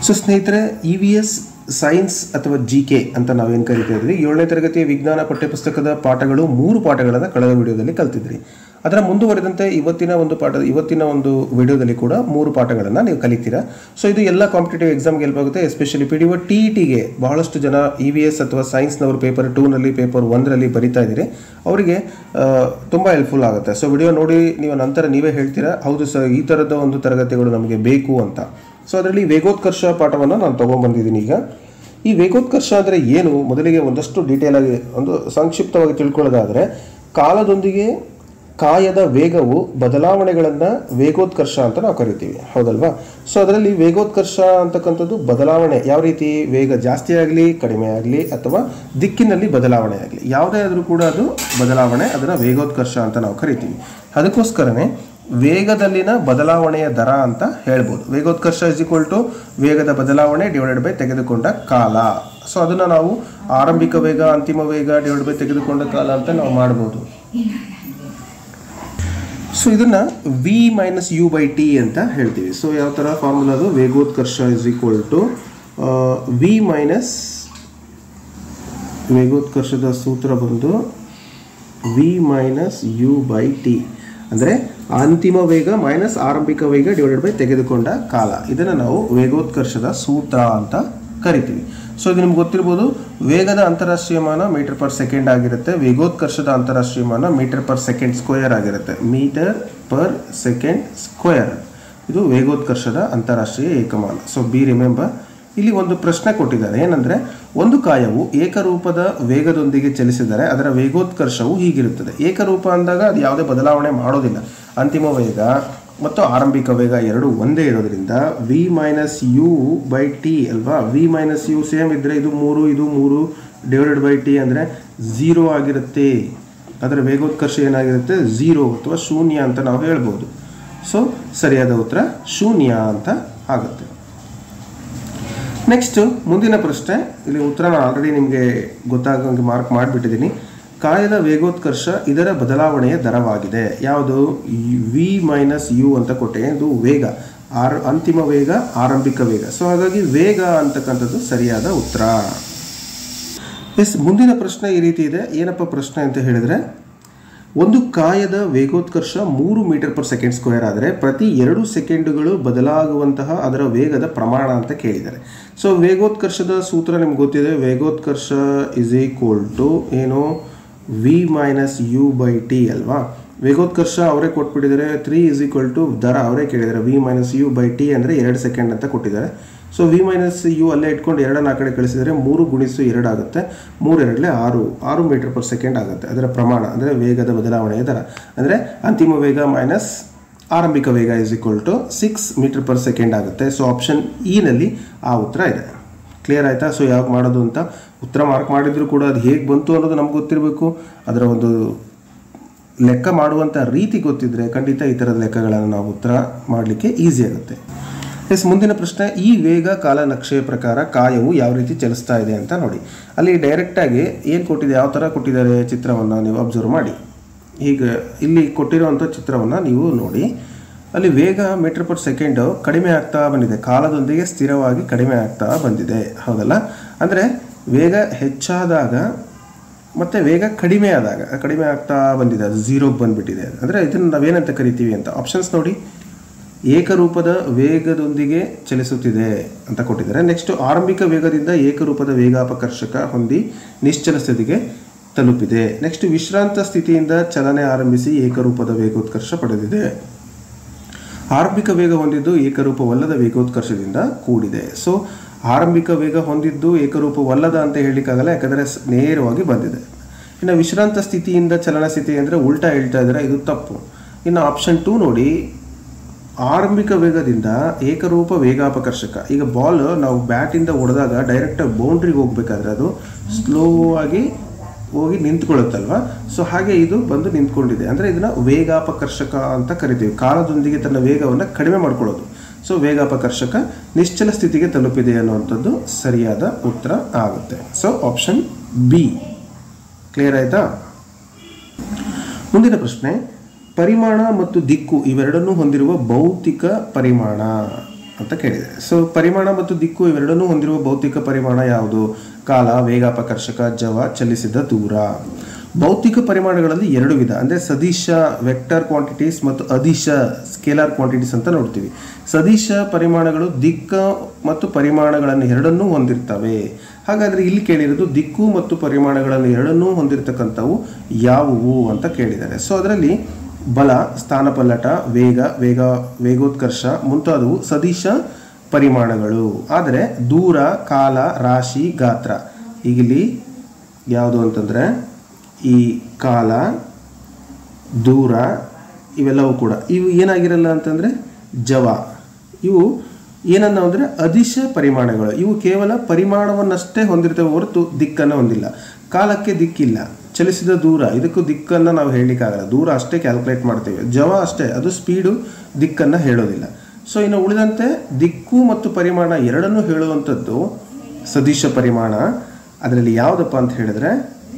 so ಸ್ನೇಹಿತರೆ E V S science ಅಥವಾ G K ಅಂತ ನಾವೇನು ಕರಿತಾ ಇದ್ವಿ ಏಳನೇ ತರಗತಿಯ ವಿಜ್ಞಾನ ಪಠ್ಯಪುಸ್ತಕದ ಪಾಠಗಳು ಮೂರು ಪಾಠಗಳನ್ನು ಕಳೆದ ವಿಡಿಯೋದಲ್ಲಿ ಕಲ್ತಿದ್ರಿ ಅದರ ಮುಂದುವರೆದಂತೆ ಇವತ್ತಿನ ಒಂದು ಪಾಠ ಇವತ್ತಿನ ಒಂದು ವಿಡಿಯೋದಲ್ಲಿ ಕೂಡ ಮೂರು ಪಾಠಗಳನ್ನು ನೀವು ಕಲಿತೀರಾ ಸೊ ಇದು ಎಲ್ಲ ಕಾಂಪಿಟೇಟಿವ್ ಎಕ್ಸಾಮ್ಗೆ ಹೆಲ್ಪ್ ಆಗುತ್ತೆ especially P D O T E ಟಿಗೆ ಬಹಳಷ್ಟು ಜನ ಇ ವಿ ಎಸ್ ಅಥವಾ ಸೈನ್ಸ್ನವರು ಪೇಪರ್ ಟೂನಲ್ಲಿ ಪೇಪರ್ ಒಂದರಲ್ಲಿ ಬರಿತಾ ಇದ್ದೀರಿ ಅವರಿಗೆ ತುಂಬ ಹೆಲ್ಪ್ಫುಲ್ ಆಗುತ್ತೆ ಸೊ ವಿಡಿಯೋ ನೋಡಿ ನೀವು ನಂತರ ನೀವೇ ಹೇಳ್ತೀರಾ ಹೌದು ಸರ್ ಈ ಥರದ ಒಂದು ತರಗತಿಗಳು ನಮಗೆ ಬೇಕು ಅಂತ ಸೊ ಅದರಲ್ಲಿ ವೇಗೋತ್ಕರ್ಷ ಪಾಠವನ್ನು ನಾನು ತೊಗೊಂಡ್ಬಂದಿದ್ದೀನಿ ಈಗ ಈ ವೇಗೋತ್ಕರ್ಷ ಅಂದರೆ ಏನು ಮೊದಲಿಗೆ ಒಂದಷ್ಟು ಡೀಟೇಲ್ ಆಗಿ ಒಂದು ಸಂಕ್ಷಿಪ್ತವಾಗಿ ತಿಳ್ಕೊಳ್ಳೋದಾದರೆ ಕಾಲದೊಂದಿಗೆ ಕಾಯದ ವೇಗವು ಬದಲಾವಣೆಗಳನ್ನು ವೇಗೋತ್ಕರ್ಷ ಅಂತ ನಾವು ಕರಿತೀವಿ ಹೌದಲ್ವಾ ಸೊ ಅದರಲ್ಲಿ ವೇಗೋತ್ಕರ್ಷ ಅಂತಕ್ಕಂಥದ್ದು ಬದಲಾವಣೆ ಯಾವ ರೀತಿ ವೇಗ ಜಾಸ್ತಿ ಆಗಲಿ ಕಡಿಮೆ ಆಗಲಿ ಅಥವಾ ದಿಕ್ಕಿನಲ್ಲಿ ಬದಲಾವಣೆ ಆಗಲಿ ಯಾವುದೇ ಆದರೂ ಕೂಡ ಅದು ಬದಲಾವಣೆ ಅದನ್ನು ವೇಗೋತ್ಕರ್ಷ ಅಂತ ನಾವು ಕರಿತೀವಿ ಅದಕ್ಕೋಸ್ಕರನೇ ವೇಗದಲ್ಲಿನ ಬದಲಾವಣೆಯ ದರ ಅಂತ ಹೇಳ್ಬೋದು ವೇಗೋತ್ಕರ್ಷ ಇಸ್ ಈಕ್ವಲ್ ಟು ವೇಗದ ಬದಲಾವಣೆ ಡಿವೈಡೆಡ್ ಬೈ ತೆಗೆದುಕೊಂಡ ಕಾಲ ಸೊ ಅದನ್ನು ನಾವು ಆರಂಭಿಕ ವೇಗ ಅಂತಿಮ ವೇಗ ಡಿವೈಡ್ ಬೈ ತೆಗೆದುಕೊಂಡ ಕಾಲ ಅಂತ ನಾವು ಮಾಡ್ಬೋದು ಸೊ ಇದನ್ನ V minus U by T ಅಂತ ಹೇಳ್ತೀವಿ ಸೊ ಯಾವ ಥರ ಫಾರ್ಮುಲಾ ಅದು ವೇಗೋತ್ಕರ್ಷ is equal to V minus ವೇಗೋತ್ಕರ್ಷದ ಸೂತ್ರ ಬಂದು V minus U by T ಅಂದರೆ ಅಂತಿಮ ವೇಗ ಮೈನಸ್ ಆರಂಭಿಕ ವೇಗ ಡಿವೈಡೆಡ್ ಬೈ ತೆಗೆದುಕೊಂಡ ಕಾಲ ಇದನ್ನು ನಾವು ವೇಗೋತ್ಕರ್ಷದ ಸೂತ್ರ ಅಂತ ಕರಿತೀವಿ ಸೊ ಇದು ನಿಮ್ಗೆ ಗೊತ್ತಿರ್ಬೋದು ವೇಗದ ಅಂತಾರಾಷ್ಟ್ರೀಯ ಮಾನ ಮೀಟರ್ ಪರ್ ಸೆಕೆಂಡ್ ಆಗಿರುತ್ತೆ ವೇಗೋತ್ಕರ್ಷದ ಅಂತಾರಾಷ್ಟ್ರೀಯ ಮಾನ ಮೀಟರ್ ಪರ್ ಸೆಕೆಂಡ್ ಸ್ಕ್ವೇರ್ ಆಗಿರುತ್ತೆ ಮೀಟರ್ ಪರ್ ಸೆಕೆಂಡ್ ಸ್ಕ್ವೇರ್ ಇದು ವೇಗೋತ್ಕರ್ಷದ ಅಂತಾರಾಷ್ಟ್ರೀಯ ಏಕಮಾನ ಸೊ ಬಿ ರಿಮೆಂಬರ್ ಇಲ್ಲಿ ಒಂದು ಪ್ರಶ್ನೆ ಕೊಟ್ಟಿದ್ದಾರೆ ಏನಂದ್ರೆ ಒಂದು ಕಾಯವು ಏಕರೂಪದ ವೇಗದೊಂದಿಗೆ ಚಲಿಸಿದರೆ ಅದರ ವೇಗೋತ್ಕರ್ಷವು ಹೀಗಿರುತ್ತದೆ ಏಕರೂಪ ಅಂದಾಗ ಅದು ಯಾವುದೇ ಬದಲಾವಣೆ ಮಾಡೋದಿಲ್ಲ ಅಂತಿಮ ವೇಗ ಮತ್ತು ಆರಂಭಿಕ ವೇಗ ಎರಡು ಒಂದೇ ಇರೋದ್ರಿಂದ V minus U by T ಅಲ್ವಾ ವಿ ಮೈನಸ್ ಯು ಸೇಮ್ ಇದ್ದರೆ ಇದು ಮೂರು ಇದು ಮೂರು ಡಿವೈಡೆಡ್ ಬೈ ಟಿ ಅಂದರೆ ಝೀರೋ ಆಗಿರುತ್ತೆ ಅದರ ವೇಗೋತ್ಕರ್ಷ ಏನಾಗಿರುತ್ತೆ ಝೀರೋ ಅಥವಾ ಶೂನ್ಯ ಅಂತ ನಾವು ಹೇಳ್ಬೋದು ಸೊ ಸರಿಯಾದ ಉತ್ತರ ಶೂನ್ಯ ಅಂತ ಆಗುತ್ತೆ ನೆಕ್ಸ್ಟ್ ಮುಂದಿನ ಪ್ರಶ್ನೆ ಇಲ್ಲಿ ಉತ್ತರ ನಾನು ಆಲ್ರೆಡಿ ನಿಮಗೆ ಗೊತ್ತಾಗಂಗೆ ಮಾರ್ಕ್ ಮಾಡಿಬಿಟ್ಟಿದ್ದೀನಿ ಕಾಯದ ವೇಗೋತ್ಕರ್ಷ ಇದರ ಬದಲಾವಣೆಯ ದರವಾಗಿದೆ ಯಾವುದು ವಿ ಮೈನಸ್ ಯು ಅಂತ ಕೊಟ್ಟೆ ಇದು ವೇಗ ಆರ್ ಅಂತಿಮ ವೇಗ ಆರಂಭಿಕ ವೇಗ ಸೊ ಹಾಗಾಗಿ ವೇಗ ಅಂತಕ್ಕಂಥದ್ದು ಸರಿಯಾದ ಉತ್ತರ ಎಸ್ ಮುಂದಿನ ಪ್ರಶ್ನೆ ಈ ರೀತಿ ಇದೆ ಏನಪ್ಪ ಪ್ರಶ್ನೆ ಅಂತ ಹೇಳಿದ್ರೆ ಒಂದು ಕಾಯದ ವೇಗೋತ್ಕರ್ಷ ಮೂರು ಮೀಟರ್ ಪರ್ ಸೆಕೆಂಡ್ ಸ್ಕ್ವೇರ್ ಆದರೆ ಪ್ರತಿ ಎರಡು ಸೆಕೆಂಡುಗಳು ಬದಲಾಗುವಂತಹ ಅದರ ವೇಗದ ಪ್ರಮಾಣ ಅಂತ ಕೇಳಿದ್ದಾರೆ ಸೊ ವೇಗೋತ್ಕರ್ಷದ ಸೂತ್ರ ನಿಮ್ಗೆ ಗೊತ್ತಿದೆ ವೇಗೋತ್ಕರ್ಷ ಇಸ್ ಈಕ್ವಲ್ ಟು ಏನು V minus U by T ಅಲ್ವಾ ವೇಗೋತ್ಕರ್ಷ ಅವರೇ ಕೊಟ್ಬಿಟ್ಟಿದ್ದಾರೆ ತ್ರೀ ಇಸ್ ಈಕ್ವಲ್ ಟು ದರ ಅವರೇ ಕೇಳಿದ್ದಾರೆ V minus U by T ಅಂದರೆ ಎರಡು ಸೆಕೆಂಡ್ ಅಂತ ಕೊಟ್ಟಿದ್ದಾರೆ ಸೊ ವಿ ಮೈನಸ್ ಯು ಅಲ್ಲೇ ಇಟ್ಕೊಂಡು ಎರಡನ್ನು ಆ ಕಡೆ ಕಳಿಸಿದರೆ ಮೂರು ಗುಣಿಸು ಎರಡು ಆಗುತ್ತೆ ಮೂರು ಎರಡಲೇ ಆರು ಆರು ಮೀಟರ್ ಪರ್ ಸೆಕೆಂಡ್ ಆಗುತ್ತೆ ಅದರ ಪ್ರಮಾಣ ಅಂದರೆ ವೇಗದ ಬದಲಾವಣೆಯ ದರ ಅಂದರೆ ಅಂತಿಮ ವೇಗ ಮೈನಸ್ ಆರಂಭಿಕ ವೇಗ is equal to six metre per second ಆಗುತ್ತೆ ಸೊ ಆಪ್ಷನ್ ಇನಲ್ಲಿ ಆ ಉತ್ತರ ಇದೆ ಕ್ಲಿಯರ್ ಆಯಿತಾ ಸೊ ಯಾವಾಗ ಮಾಡೋದು ಅಂತ ಉತ್ತರ ಮಾರ್ಕ್ ಮಾಡಿದ್ರು ಕೂಡ ಅದು ಹೇಗೆ ಬಂತು ಅನ್ನೋದು ನಮ್ಗೆ ಗೊತ್ತಿರಬೇಕು ಅದರ ಒಂದು ಲೆಕ್ಕ ಮಾಡುವಂಥ ರೀತಿ ಗೊತ್ತಿದ್ರೆ ಖಂಡಿತ ಈ ಥರದ ಲೆಕ್ಕಗಳನ್ನು ನಾವು ಉತ್ತರ ಮಾಡಲಿಕ್ಕೆ ಈಸಿ ಆಗುತ್ತೆ ಎಸ್ ಮುಂದಿನ ಪ್ರಶ್ನೆ ಈ ವೇಗ ಕಾಲ ನಕ್ಷೆಯ ಪ್ರಕಾರ ಕಾಯವು ಯಾವ ರೀತಿ ಚಲಿಸ್ತಾ ಇದೆ ಅಂತ ನೋಡಿ ಅಲ್ಲಿ ಡೈರೆಕ್ಟಾಗಿ ಏನು ಕೊಟ್ಟಿದೆ ಯಾವ ಥರ ಕೊಟ್ಟಿದ್ದಾರೆ ಚಿತ್ರವನ್ನು ನೀವು ಅಬ್ಸರ್ವ್ ಮಾಡಿ ಈಗ ಇಲ್ಲಿ ಕೊಟ್ಟಿರುವಂಥ ಚಿತ್ರವನ್ನು ನೀವು ನೋಡಿ ಅಲ್ಲಿ ವೇಗ ಮೀಟರ್ ಪರ್ ಸೆಕೆಂಡು ಕಡಿಮೆ ಆಗ್ತಾ ಬಂದಿದೆ ಕಾಲದೊಂದಿಗೆ ಸ್ಥಿರವಾಗಿ ಕಡಿಮೆ ಆಗ್ತಾ ಬಂದಿದೆ ಹೌದಲ್ಲ ಅಂದರೆ ವೇಗ ಹೆಚ್ಚಾದಾಗ ಮತ್ತು ವೇಗ ಕಡಿಮೆ ಆದಾಗ ಕಡಿಮೆ ಆಗ್ತಾ ಬಂದಿದೆ ಅದು ಝೀರೋಗೆ ಬಂದುಬಿಟ್ಟಿದೆ ಅಂದರೆ ಇದನ್ನು ನಾವೇನಂತ ಕರಿತೀವಿ ಅಂತ ಆಪ್ಷನ್ಸ್ ನೋಡಿ ಏಕರೂಪದ ವೇಗದೊಂದಿಗೆ ಚಲಿಸುತ್ತಿದೆ ಅಂತ ಕೊಟ್ಟಿದ್ದಾರೆ ನೆಕ್ಸ್ಟ್ ಆರಂಭಿಕ ವೇಗದಿಂದ ಏಕರೂಪದ ವೇಗಾಪಕರ್ಷಕ ಹೊಂದಿ ನಿಶ್ಚಲ ಸ್ಥಿತಿಗೆ ತಲುಪಿದೆ ನೆಕ್ಸ್ಟ್ ವಿಶ್ರಾಂತ ಸ್ಥಿತಿಯಿಂದ ಚಲನೆ ಆರಂಭಿಸಿ ಏಕರೂಪದ ವೇಗೋತ್ಕರ್ಷ ಪಡೆದಿದೆ ಆರಂಭಿಕ ವೇಗ ಹೊಂದಿದ್ದು ಏಕರೂಪವಲ್ಲದ ವೇಗೋತ್ಕರ್ಷದಿಂದ ಕೂಡಿದೆ ಸೊ ಆರಂಭಿಕ ವೇಗ ಹೊಂದಿದ್ದು ಏಕರೂಪವಲ್ಲದ ಅಂತ ಹೇಳಲಿಕ್ಕಾಗಲ್ಲ ಯಾಕಂದರೆ ನೇರವಾಗಿ ಬಂದಿದೆ ಇನ್ನು ವಿಶ್ರಾಂತ ಸ್ಥಿತಿಯಿಂದ ಚಲನ ಸ್ಥಿತಿ ಅಂದರೆ ಉಲ್ಟಾ ಹೇಳ್ತಾ ಇದ್ದಾರೆ ಇದು ತಪ್ಪು ಇನ್ನು ಆಪ್ಷನ್ ಟೂ ನೋಡಿ ಆರಂಭಿಕ ವೇಗದಿಂದ ಏಕರೂಪ ವೇಗಾಪಕರ್ಷಕ ಈಗ ಬಾಲ್ ನಾವು ಬ್ಯಾಟಿಂದ ಹೊಡೆದಾಗ ಡೈರೆಕ್ಟಾಗಿ ಬೌಂಡ್ರಿಗೆ ಹೋಗ್ಬೇಕಾದ್ರೆ ಅದು ಸ್ಲೋ ಆಗಿ ಹೋಗಿ ನಿಂತ್ಕೊಳ್ಳುತ್ತಲ್ವ ಸೊ ಹಾಗೆ ಇದು ಬಂದು ನಿಂತ್ಕೊಂಡಿದೆ ಅಂದರೆ ಇದನ್ನು ವೇಗಾಪಕರ್ಷಕ ಅಂತ ಕರಿತೀವಿ ಕಾಲದೊಂದಿಗೆ ತನ್ನ ವೇಗವನ್ನು ಕಡಿಮೆ ಮಾಡ್ಕೊಳ್ಳೋದು ಸೊ ವೇಗಾಪಕರ್ಷಕ ನಿಶ್ಚಲ ಸ್ಥಿತಿಗೆ ತಲುಪಿದೆ ಅನ್ನುವಂಥದ್ದು ಸರಿಯಾದ ಉತ್ತರ ಆಗುತ್ತೆ ಸೊ ಆಪ್ಷನ್ ಬಿ ಕ್ಲಿಯರ್ ಆಯಿತಾ ಮುಂದಿನ ಪ್ರಶ್ನೆ ಪರಿಮಾಣ ಮತ್ತು ದಿಕ್ಕು ಇವೆರಡನ್ನೂ ಹೊಂದಿರುವ ಭೌತಿಕ ಪರಿಮಾಣ ಅಂತ ಕೇಳಿದೆ ಸೊ ಪರಿಮಾಣ ಮತ್ತು ದಿಕ್ಕು ಇವೆರಡನ್ನೂ ಹೊಂದಿರುವ ಭೌತಿಕ ಪರಿಮಾಣ ಯಾವುದು ಕಾಲ ವೇಗಾಪಕರ್ಷಕ ಜವ ಚಲಿಸಿದ ದೂರ ಭೌತಿಕ ಪರಿಮಾಣಗಳಲ್ಲಿ ಎರಡು ವಿಧ ಅಂದರೆ ಸದಿಶ ವೆಕ್ಟರ್ ಕ್ವಾಂಟಿಟೀಸ್ ಮತ್ತು ಅದಿಶ ಸ್ಕೇಲಾರ್ ಕ್ವಾಂಟಿಟೀಸ್ ಅಂತ ನೋಡ್ತೀವಿ ಸದಿಶ ಪರಿಮಾಣಗಳು ದಿಕ್ಕ ಮತ್ತು ಪರಿಮಾಣಗಳನ್ನು ಎರಡನ್ನೂ ಹೊಂದಿರ್ತವೆ ಹಾಗಾದರೆ ಇಲ್ಲಿ ಕೇಳಿರೋದು ದಿಕ್ಕು ಮತ್ತು ಪರಿಮಾಣಗಳನ್ನು ಎರಡನ್ನೂ ಹೊಂದಿರತಕ್ಕಂಥವು ಯಾವುವು ಅಂತ ಕೇಳಿದ್ದಾರೆ ಸೊ ಅದರಲ್ಲಿ ಬಲ ಸ್ಥಾನಪಲ್ಲಟ ವೇಗ ವೇಗ ವೇಗೋತ್ಕರ್ಷ ಮುಂತಾದವು ಸದಿಶ ಪರಿಮಾಣಗಳು ಆದರೆ ದೂರ ಕಾಲ ರಾಶಿ ಗಾತ್ರ ಈಗಿಲ್ಲಿ ಯಾವುದು ಅಂತಂದರೆ ಈ ಕಾಲ ದೂರ ಇವೆಲ್ಲವೂ ಕೂಡ ಇವು ಏನಾಗಿರಲ್ಲ ಅಂತಂದರೆ ಜವ ಇವು ಏನನ್ನ ಅಂದರೆ ಅದಿಶ ಪರಿಮಾಣಗಳು ಇವು ಕೇವಲ ಪರಿಮಾಣವನ್ನಷ್ಟೇ ಹೊಂದಿರ್ತವೆ ಹೊರತು ದಿಕ್ಕನ್ನು ಹೊಂದಿಲ್ಲ ಕಾಲಕ್ಕೆ ದಿಕ್ಕಿಲ್ಲ ಚಲಿಸಿದ ದೂರ ಇದಕ್ಕೂ ದಿಕ್ಕನ್ನು ನಾವು ಹೇಳಲಿಕ್ಕಾಗಲ್ಲ ದೂರ ಅಷ್ಟೇ ಕ್ಯಾಲ್ಕುಲೇಟ್ ಮಾಡ್ತೇವೆ ಜವ ಅಷ್ಟೇ ಅದು ಸ್ಪೀಡು ದಿಕ್ಕನ್ನು ಹೇಳೋದಿಲ್ಲ ಸೊ ಇನ್ನು ಉಳಿದಂತೆ ದಿಕ್ಕು ಮತ್ತು ಪರಿಮಾಣ ಎರಡನ್ನೂ ಹೇಳುವಂಥದ್ದು ಸದಿಶ ಪರಿಮಾಣ ಅದರಲ್ಲಿ ಯಾವುದಪ್ಪ ಅಂತ ಹೇಳಿದ್ರೆ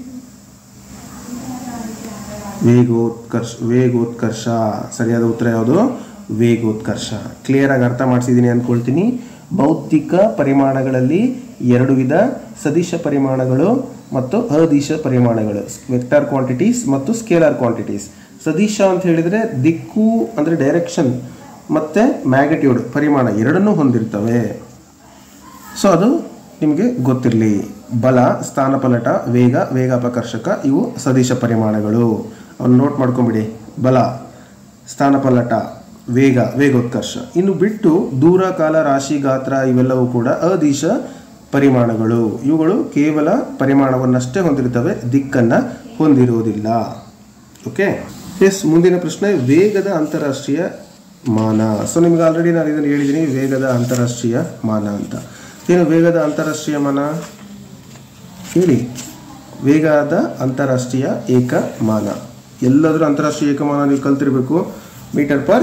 ವೇಗೋತ್ಕರ್ಷ ವೇಗೋತ್ಕರ್ಷ ಸರಿಯಾದ ಉತ್ತರ ಯಾವುದು ವೇಗೋತ್ಕರ್ಷ ಕ್ಲಿಯರ್ ಆಗಿ ಅರ್ಥ ಮಾಡಿಸಿದ್ದೀನಿ ಅಂದ್ಕೊಳ್ತೀನಿ ಭೌತಿಕ ಪರಿಮಾಣಗಳಲ್ಲಿ ಎರಡು ವಿಧ ಸದಿಶ ಪರಿಮಾಣಗಳು ಮತ್ತು ಅದಿಶ ಪರಿಮಾಣಗಳು ವೆಕ್ಟರ್ ಕ್ವಾಂಟಿಟೀಸ್ ಮತ್ತು ಸ್ಕೇಲಾರ್ ಕ್ವಾಂಟಿಟೀಸ್ ಸದಿಶ ಅಂತ ಹೇಳಿದರೆ ದಿಕ್ಕು ಅಂದರೆ ಡೈರೆಕ್ಷನ್ ಮತ್ತು ಮ್ಯಾಗ್ನಿಟ್ಯೂಡ್ ಪರಿಮಾಣ ಎರಡನ್ನೂ ಹೊಂದಿರ್ತವೆ ಸೊ ಅದು ನಿಮಗೆ ಗೊತ್ತಿರಲಿ ಬಲ ಸ್ಥಾನಪಲ್ಲಟ ವೇಗ ವೇಗಾಪಕರ್ಷಕ ಇವು ಸದಿಶ ಪರಿಮಾಣಗಳು ಅವನ್ನ ನೋಟ್ ಮಾಡ್ಕೊಂಬಿಡಿ ಬಲ ಸ್ಥಾನಪಲ್ಲಟ ವೇಗ ವೇಗೋತ್ಕರ್ಷ ಇನ್ನು ಬಿಟ್ಟು ದೂರ ಕಾಲ ರಾಶಿ ಗಾತ್ರ ಇವೆಲ್ಲವೂ ಕೂಡ ಅದಿಶ ಪರಿಮಾಣಗಳು ಇವುಗಳು ಕೇವಲ ಪರಿಮಾಣವನ್ನಷ್ಟೇ ಹೊಂದಿರುತ್ತವೆ ದಿಕ್ಕನ್ನು ಹೊಂದಿರುವುದಿಲ್ಲ ಓಕೆ ಎಸ್ ಮುಂದಿನ ಪ್ರಶ್ನೆ ವೇಗದ ಅಂತಾರಾಷ್ಟ್ರೀಯ ಮಾನ ಸೊ ನಿಮ್ಗೆ ಆಲ್ರೆಡಿ ನಾನು ಇದನ್ನು ಹೇಳಿದ್ದೀನಿ ವೇಗದ ಅಂತಾರಾಷ್ಟ್ರೀಯ ಮಾನ ಅಂತ ಏನು ವೇಗದ ಅಂತಾರಾಷ್ಟ್ರೀಯ ಮಾನ ಹೇಳಿ ವೇಗದ ಅಂತಾರಾಷ್ಟ್ರೀಯ ಏಕಮಾನ ಎಲ್ಲಾದರೂ ಅಂತಾರಾಷ್ಟ್ರೀಯ ಏಕಮಾನ ನೀವು ಕಲ್ತಿರ್ಬೇಕು ಮೀಟರ್ ಪರ್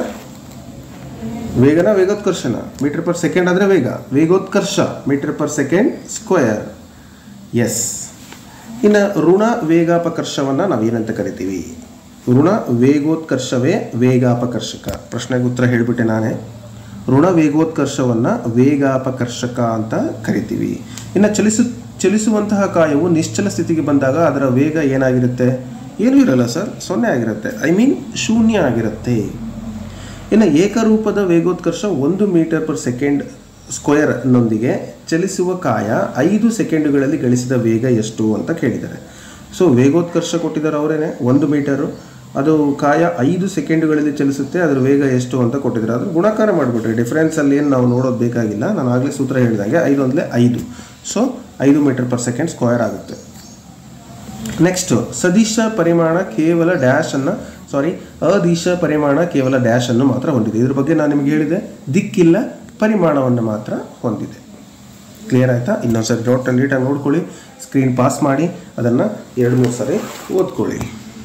ವೇಗನ ವೇಗೋತ್ಕರ್ಷನ ಮೀಟರ್ ಪರ್ ಸೆಕೆಂಡ್ ಆದರೆ ವೇಗ ವೇಗೋತ್ಕರ್ಷ ಮೀಟರ್ ಪರ್ ಸೆಕೆಂಡ್ ಸ್ಕ್ವೇರ್ ಎಸ್ ಇನ್ನು ಋಣ ವೇಗಾಪಕರ್ಷವನ್ನು ನಾವೇನಂತ ಕರಿತೀವಿ ಋಣ ವೇಗೋತ್ಕರ್ಷವೇ ವೇಗಾಪಕರ್ಷಕ ಪ್ರಶ್ನೆಗೆ ಉತ್ತರ ಹೇಳಿಬಿಟ್ಟೆ ನಾನೇ ಋಣ ವೇಗೋತ್ಕರ್ಷವನ್ನು ವೇಗಾಪಕರ್ಷಕ ಅಂತ ಕರಿತೀವಿ ಇನ್ನು ಚಲಿಸು ಚಲಿಸುವಂತಹ ಕಾಯವು ನಿಶ್ಚಲ ಸ್ಥಿತಿಗೆ ಬಂದಾಗ ಅದರ ವೇಗ ಏನಾಗಿರುತ್ತೆ ಏನೂ ಇರಲ್ಲ ಸರ್ ಸೊನ್ನೆ ಆಗಿರುತ್ತೆ ಐ ಮೀನ್ ಶೂನ್ಯ ಆಗಿರುತ್ತೆ ಇನ್ನು ಏಕರೂಪದ ವೇಗೋತ್ಕರ್ಷ ಒಂದು ಮೀಟರ್ ಪರ್ ಸೆಕೆಂಡ್ ಸ್ಕ್ವೇರ್ನೊಂದಿಗೆ ಚಲಿಸುವ ಕಾಯ ಐದು ಸೆಕೆಂಡುಗಳಲ್ಲಿ ಗಳಿಸಿದ ವೇಗ ಎಷ್ಟು ಅಂತ ಕೇಳಿದ್ದಾರೆ ಸೊ ವೇಗೋತ್ಕರ್ಷ ಕೊಟ್ಟಿದ್ದಾರೆ ಅವರೇನೆ ಒಂದು ಮೀಟರು ಅದು ಕಾಯ ಐದು ಸೆಕೆಂಡುಗಳಲ್ಲಿ ಚಲಿಸುತ್ತೆ ಅದರ ವೇಗ ಎಷ್ಟು ಅಂತ ಕೊಟ್ಟಿದ್ದಾರೆ ಅದ್ರ ಗುಣಾಕಾರ ಮಾಡಿಬಿಟ್ರೆ ಡಿಫ್ರೆನ್ಸಲ್ಲಿ ಏನು ನಾವು ನೋಡೋದು ಬೇಕಾಗಿಲ್ಲ ನಾನು ಆಗಲೇ ಸೂತ್ರ ಹೇಳಿದಂಗೆ ಐದು ಅಂದರೆ ಐದು ಸೊ ಐದು ಮೀಟರ್ ಪರ್ ಸೆಕೆಂಡ್ ಸ್ಕ್ವೇರ್ ಆಗುತ್ತೆ ನೆಕ್ಸ್ಟ್ ಸದಿಶ ಪರಿಮಾಣ ಕೇವಲ ಡ್ಯಾಶ್ ಅನ್ನು ಸಾರಿ ಅದಿಶ ಪರಿಮಾಣ ಕೇವಲ ಡ್ಯಾಶ್ ಅನ್ನು ಮಾತ್ರ ಹೊಂದಿದೆ ಇದ್ರ ಬಗ್ಗೆ ನಾನು ನಿಮಗೆ ಹೇಳಿದೆ ದಿಕ್ಕಿಲ್ಲ ಪರಿಮಾಣವನ್ನು ಮಾತ್ರ ಹೊಂದಿದೆ ಕ್ಲಿಯರ್ ಆಯಿತಾ ಇನ್ನೊಂದ್ಸರಿ ನೋಟ್ ನೀಟಾಗಿ ನೋಡ್ಕೊಳ್ಳಿ ಸ್ಕ್ರೀನ್ ಪಾಸ್ ಮಾಡಿ ಅದನ್ನು ಎರಡು ಮೂರು ಸರಿ ಓದ್ಕೊಳ್ಳಿ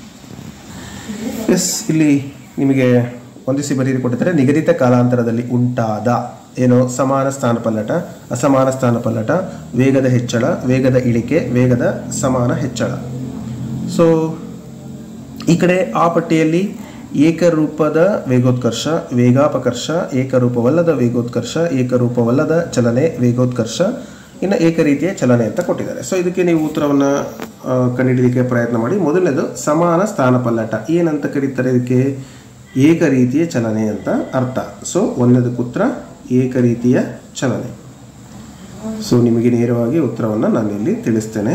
ಎಸ್ ಇಲ್ಲಿ ನಿಮಗೆ ಹೊಂದಿಸಿ ಬರೀರಿ ಕೊಟ್ಟಿದ್ದಾರೆ ನಿಗದಿತ ಕಾಲಾಂತರದಲ್ಲಿ ಉಂಟಾದ ಏನು ಸಮಾನ ಸ್ಥಾನ ಪಲ್ಲಟ ಅಸಮಾನ ಸ್ಥಾನ ಪಲ್ಲಟ ವೇಗದ ಹೆಚ್ಚಳ ವೇಗದ ಇಳಿಕೆ ವೇಗದ ಸಮಾನ ಹೆಚ್ಚಳ ಸೊ ಈ ಕಡೆ ಆ ಪಟ್ಟಿಯಲ್ಲಿ ಏಕರೂಪದ ವೇಗೋತ್ಕರ್ಷ ವೇಗಾಪಕರ್ಷ ಏಕರೂಪವಲ್ಲದ ವೇಗೋತ್ಕರ್ಷ ಏಕರೂಪವಲ್ಲದ ಚಲನೆ ವೇಗೋತ್ಕರ್ಷ ಇನ್ನು ಏಕರೀತಿಯ ಚಲನೆ ಅಂತ ಕೊಟ್ಟಿದ್ದಾರೆ ಸೊ ಇದಕ್ಕೆ ನೀವು ಉತ್ತರವನ್ನು ಕಂಡುಹಿಡಿಯಲಿಕ್ಕೆ ಪ್ರಯತ್ನ ಮಾಡಿ ಮೊದಲನೇದು ಸಮಾನ ಸ್ಥಾನ ಪಲ್ಲಟ ಏನಂತ ಕರೀತಾರೆ ಇದಕ್ಕೆ ಏಕರೀತಿಯ ಚಲನೆ ಅಂತ ಅರ್ಥ ಸೊ ಒಂದನೇದಕ್ಕೆ ಉತ್ತರ ಏಕರೀತಿಯ ಚಲನೆ ಸೊ ನಿಮಗೆ ನೇರವಾಗಿ ಉತ್ತರವನ್ನು ನಾನು ಇಲ್ಲಿ ತಿಳಿಸ್ತೇನೆ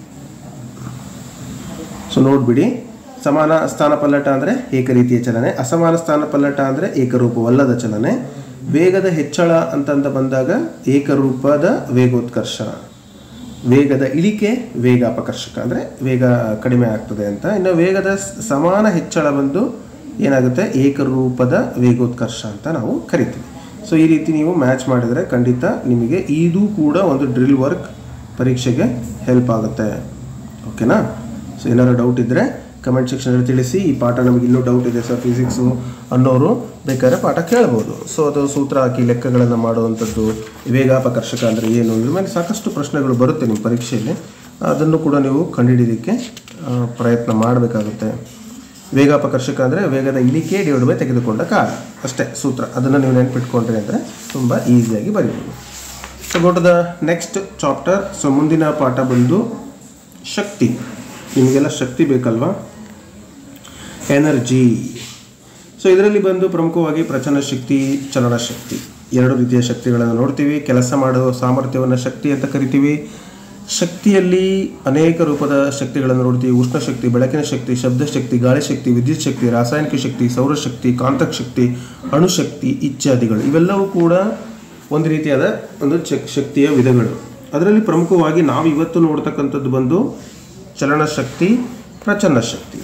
ಸೊ ನೋಡ್ಬಿಡಿ ಸಮಾನ ಸ್ಥಾನ ಪಲ್ಲಟ ಅಂದರೆ ಏಕರೀತಿಯ ಚಲನೆ ಅಸಮಾನ ಸ್ಥಾನ ಪಲ್ಲಟ ಅಂದರೆ ಏಕರೂಪವಲ್ಲದ ಚಲನೆ ವೇಗದ ಹೆಚ್ಚಳ ಅಂತಂತ ಬಂದಾಗ ಏಕರೂಪದ ವೇಗೋತ್ಕರ್ಷ ವೇಗದ ಇಳಿಕೆ ವೇಗ ಅಪಕರ್ಷಕ ಅಂದರೆ ವೇಗ ಕಡಿಮೆ ಆಗ್ತದೆ ಅಂತ ಇನ್ನು ವೇಗದ ಸ್- ಸಮಾನ ಹೆಚ್ಚಳ ಬಂದು ಏನಾಗುತ್ತೆ ಏಕರೂಪದ ವೇಗೋತ್ಕರ್ಷ ಅಂತ ನಾವು ಕರಿತೀವಿ ಸೊ ಈ ರೀತಿ ನೀವು ಮ್ಯಾಚ್ ಮಾಡಿದರೆ ಖಂಡಿತ ನಿಮಗೆ ಇದು ಕೂಡ ಒಂದು ಡ್ರಿಲ್ ವರ್ಕ್ ಪರೀಕ್ಷೆಗೆ ಹೆಲ್ಪ್ ಆಗುತ್ತೆ ಓಕೆನಾ ಸೊ ಏನಾದ್ರು ಡೌಟ್ ಇದ್ದರೆ ಕಮೆಂಟ್ ಸೆಕ್ಷನಲ್ಲಿ ತಿಳಿಸಿ ಈ ಪಾಠ ನಮಗೆ ಇನ್ನೂ ಡೌಟ್ ಇದೆ ಸರ್ ಫಿಸಿಕ್ಸು ಅನ್ನೋರು ಬೇಕಾದ್ರೆ ಪಾಠ ಕೇಳ್ಬೋದು ಸೊ ಅದು ಸೂತ್ರ ಹಾಕಿ ಲೆಕ್ಕಗಳನ್ನು ಮಾಡುವಂಥದ್ದು ವೇಗಾಪಕರ್ಷಕ ಅಂದರೆ ಏನು ಇದ್ರ ಮೇಲೆ ಸಾಕಷ್ಟು ಪ್ರಶ್ನೆಗಳು ಬರುತ್ತೆ ನಿಮ್ಮ ಪರೀಕ್ಷೆಯಲ್ಲಿ ಅದನ್ನು ಕೂಡ ನೀವು ಕಂಡುಹಿಡಿಯೋದಕ್ಕೆ ಆ, ಪ್ರಯತ್ನ ಮಾಡಬೇಕಾಗುತ್ತೆ ವೇಗಾಪಕರ್ಷಕ ಅಂದರೆ ವೇಗದ ಇಳಿಕೆ ಡಿವೈಡ್ ಬೈ ತೆಗೆದುಕೊಂಡ ಕಾಲ ಅಷ್ಟೇ ಸೂತ್ರ ಅದನ್ನು ನೀವು ನೆನ್ಪಿಟ್ಕೊಂಡ್ರಿ ಅಂದರೆ ತುಂಬ ಈಸಿಯಾಗಿ ಬರೀಬೋದು so go to the next chapter so ಮುಂದಿನ ಪಾಠ ಬಂದು ಶಕ್ತಿ ನಿಮಗೆಲ್ಲ ಶಕ್ತಿ ಬೇಕಲ್ವಾ ಎನರ್ಜಿ ಸೊ ಇದರಲ್ಲಿ ಬಂದು ಪ್ರಮುಖವಾಗಿ ಪ್ರಚನ ಶಕ್ತಿ ಚಲನ ಶಕ್ತಿ ಎರಡು ರೀತಿಯ ಶಕ್ತಿಗಳನ್ನು ನೋಡ್ತೀವಿ ಕೆಲಸ ಮಾಡುವ ಸಾಮರ್ಥ್ಯವನ್ನು ಶಕ್ತಿ ಅಂತ ಕರಿತೀವಿ ಶಕ್ತಿಯಲ್ಲಿ ಅನೇಕ ರೂಪದ ಶಕ್ತಿಗಳನ್ನು ನೋಡ್ತೀವಿ ಉಷ್ಣ ಶಕ್ತಿ ಬೆಳಕಿನ ಶಕ್ತಿ ಶಬ್ದ ಶಕ್ತಿ ಗಾಳಿ ಶಕ್ತಿ ವಿದ್ಯುತ್ ಶಕ್ತಿ ರಾಸಾಯನಿಕ ಶಕ್ತಿ ಸೌರಶಕ್ತಿ ಕಾಂತಕ ಶಕ್ತಿ ಅಣುಶಕ್ತಿ ಇತ್ಯಾದಿಗಳು ಇವೆಲ್ಲವೂ ಕೂಡ ಒಂದು ರೀತಿಯಾದ ಒಂದು ಚಕ್ ಶಕ್ತಿಯ ವಿಧಗಳು ಅದರಲ್ಲಿ ಪ್ರಮುಖವಾಗಿ ನಾವು ಇವತ್ತು ನೋಡ್ತಕ್ಕಂಥದ್ದು ಬಂದು ಚಲನ ಶಕ್ತಿ ಪ್ರಚನ್ನ ಶಕ್ತಿ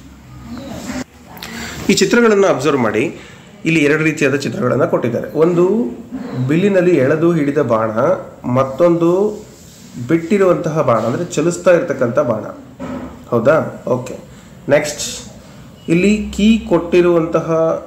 ಈ ಚಿತ್ರಗಳನ್ನು ಅಬ್ಸರ್ವ್ ಮಾಡಿ ಇಲ್ಲಿ ಎರಡು ರೀತಿಯಾದ ಚಿತ್ರಗಳನ್ನು ಕೊಟ್ಟಿದ್ದಾರೆ ಒಂದು ಬಿಲ್ಲಿನಲ್ಲಿ ಎಳೆದು ಹಿಡಿದ ಬಾಣ ಮತ್ತೊಂದು ಬಿಟ್ಟಿರುವಂತಹ ಬಾಣ ಅಂದರೆ ಚಲಿಸ್ತಾ ಇರತಕ್ಕಂಥ ಬಾಣ ಹೌದಾ ಓಕೆ ನೆಕ್ಸ್ಟ್ ಇಲ್ಲಿ ಕೀ ಕೊಟ್ಟಿರುವಂತಹ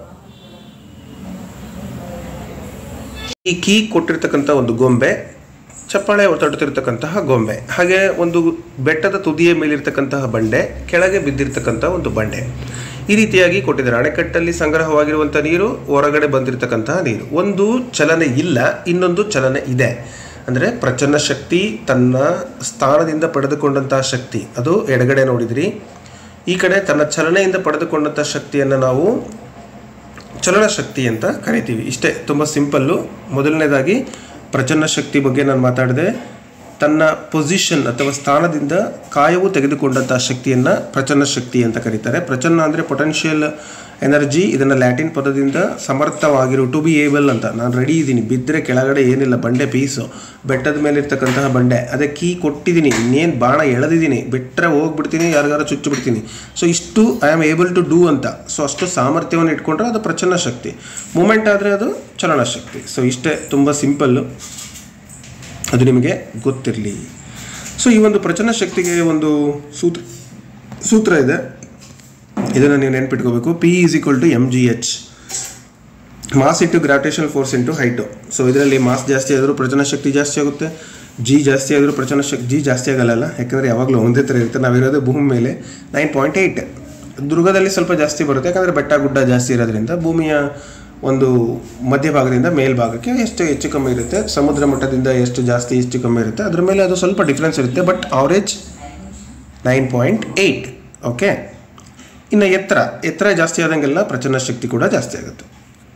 ಈ ಕೀ ಕೊಟ್ಟಿರ್ತಕ್ಕಂಥ ಒಂದು ಗೊಂಬೆ ಚಪ್ಪಾಳೆ ತಟ್ಟುತ್ತಿರ್ತಕ್ಕಂತಹ ಗೊಂಬೆ ಹಾಗೆ ಒಂದು ಬೆಟ್ಟದ ತುದಿಯ ಮೇಲಿರ್ತಕ್ಕಂತಹ ಬಂಡೆ ಕೆಳಗೆ ಬಿದ್ದಿರ್ತಕ್ಕಂಥ ಒಂದು ಬಂಡೆ ಈ ರೀತಿಯಾಗಿ ಕೊಟ್ಟಿದ್ದಾರೆ ಅಣೆಕಟ್ಟಲ್ಲಿ ಸಂಗ್ರಹವಾಗಿರುವಂಥ ನೀರು ಹೊರಗಡೆ ಬಂದಿರತಕ್ಕಂತಹ ನೀರು ಒಂದು ಚಲನೆ ಇಲ್ಲ ಇನ್ನೊಂದು ಚಲನೆ ಇದೆ ಅಂದರೆ ಪ್ರಚನ್ನ ಶಕ್ತಿ ತನ್ನ ಸ್ಥಾನದಿಂದ ಪಡೆದುಕೊಂಡಂತಹ ಶಕ್ತಿ ಅದು ಎಡಗಡೆ ನೋಡಿದ್ರಿ ಈ ಕಡೆ ತನ್ನ ಚಲನೆಯಿಂದ ಪಡೆದುಕೊಂಡಂಥ ಶಕ್ತಿಯನ್ನು ನಾವು ಚಲನ ಶಕ್ತಿ ಅಂತ ಕರಿತೀವಿ ಇಷ್ಟೇ ತುಂಬ ಸಿಂಪಲ್ಲು ಮೊದಲನೇದಾಗಿ ಪ್ರಚನ್ನ ಶಕ್ತಿ ಬಗ್ಗೆ ನಾನು ಮಾತಾಡಿದೆ ತನ್ನ ಪೊಸಿಷನ್ ಅಥವಾ ಸ್ಥಾನದಿಂದ ಕಾಯವು ತೆಗೆದುಕೊಂಡಂಥ ಶಕ್ತಿಯನ್ನು ಪ್ರಚನ್ನ ಶಕ್ತಿ ಅಂತ ಕರೀತಾರೆ ಪ್ರಚನ್ನ ಅಂದರೆ ಪೊಟೆನ್ಷಿಯಲ್ ಎನರ್ಜಿ ಇದನ್ನು ಲ್ಯಾಟಿನ್ ಪದದಿಂದ ಸಮರ್ಥವಾಗಿರು ಟು ಬಿ ಏಬಲ್ ಅಂತ ನಾನು ರೆಡಿ ಇದ್ದೀನಿ ಬಿದ್ದರೆ ಕೆಳಗಡೆ ಏನಿಲ್ಲ ಬಂಡೆ ಪೀಸು ಬೆಟ್ಟದ ಮೇಲೆ ಇರ್ತಕ್ಕಂತಹ ಬಂಡೆ ಅದೇ ಕೀ ಕೊಟ್ಟಿದ್ದೀನಿ ಇನ್ನೇನು ಬಾಣ ಎಳೆದಿದ್ದೀನಿ ಬಿಟ್ಟರೆ ಹೋಗ್ಬಿಡ್ತೀನಿ ಯಾರಿಗಾರು ಚುಚ್ಚು ಬಿಡ್ತೀನಿ ಸೊ ಇಷ್ಟು I am able to do ಅಂತ ಸೊ ಅಷ್ಟು ಸಾಮರ್ಥ್ಯವನ್ನು ಇಟ್ಕೊಂಡ್ರೆ ಅದು ಪ್ರಚನ್ನ ಶಕ್ತಿ ಮೂಮೆಂಟ್ ಆದರೆ ಅದು ಚಲನ ಶಕ್ತಿ ಸೊ ಇಷ್ಟೇ ತುಂಬ ಸಿಂಪಲ್ಲು ಅದು ನಿಮಗೆ ಗೊತ್ತಿರಲಿ ಸೊ ಈ ಒಂದು ಪ್ರಚನ್ನ ಶಕ್ತಿಗೆ ಒಂದು ಸೂತ್ರ ಸೂತ್ರ ಇದೆ ಇದನ್ನು ನೀವು ನೆನ್ಪಿಟ್ಕೋಬೇಕು P is equal to M G H mass into gravitation force into height so ಇದರಲ್ಲಿ ಮಾಸ್ ಜಾಸ್ತಿ ಆದರೂ ಪ್ರಚನ ಶಕ್ತಿ ಜಾಸ್ತಿ ಆಗುತ್ತೆ ಜಿ ಜಾಸ್ತಿ ಆದರೂ ಪ್ರಚನ ಶಕ್ತಿ ಜಿ ಜಾಸ್ತಿ ಆಗಲ್ಲ ಯಾಕಂದರೆ ಯಾವಾಗಲೂ ಒಂದೇ ಥರ ಇರುತ್ತೆ ನಾವಿರೋದು ಭೂಮಿ ಮೇಲೆ ನೈನ್ ಪಾಯಿಂಟ್ ಏಯ್ಟ್ ದುರ್ಗದಲ್ಲಿ ಸ್ವಲ್ಪ ಜಾಸ್ತಿ ಬರುತ್ತೆ ಯಾಕಂದರೆ ಬೆಟ್ಟ ಗುಡ್ಡ ಜಾಸ್ತಿ ಇರೋದ್ರಿಂದ ಭೂಮಿಯ ಒಂದು ಮಧ್ಯಭಾಗದಿಂದ ಮೇಲ್ಭಾಗಕ್ಕೆ ಎಷ್ಟು ಹೆಚ್ಚು ಕಮ್ಮಿ ಇರುತ್ತೆ ಸಮುದ್ರ ಮಟ್ಟದಿಂದ ಎಷ್ಟು ಜಾಸ್ತಿ ಎಷ್ಟು ಕಮ್ಮಿ ಇರುತ್ತೆ ಅದ್ರ ಮೇಲೆ ಅದು ಸ್ವಲ್ಪ ಡಿಫ್ರೆನ್ಸ್ ಇರುತ್ತೆ but average nine point eight okay ಇನ್ನು ಎತ್ತರ ಎತ್ತರ ಜಾಸ್ತಿ ಆದಂಗೆಲ್ಲ ಪ್ರಚನ್ನ ಶಕ್ತಿ ಕೂಡ ಜಾಸ್ತಿ ಆಗುತ್ತೆ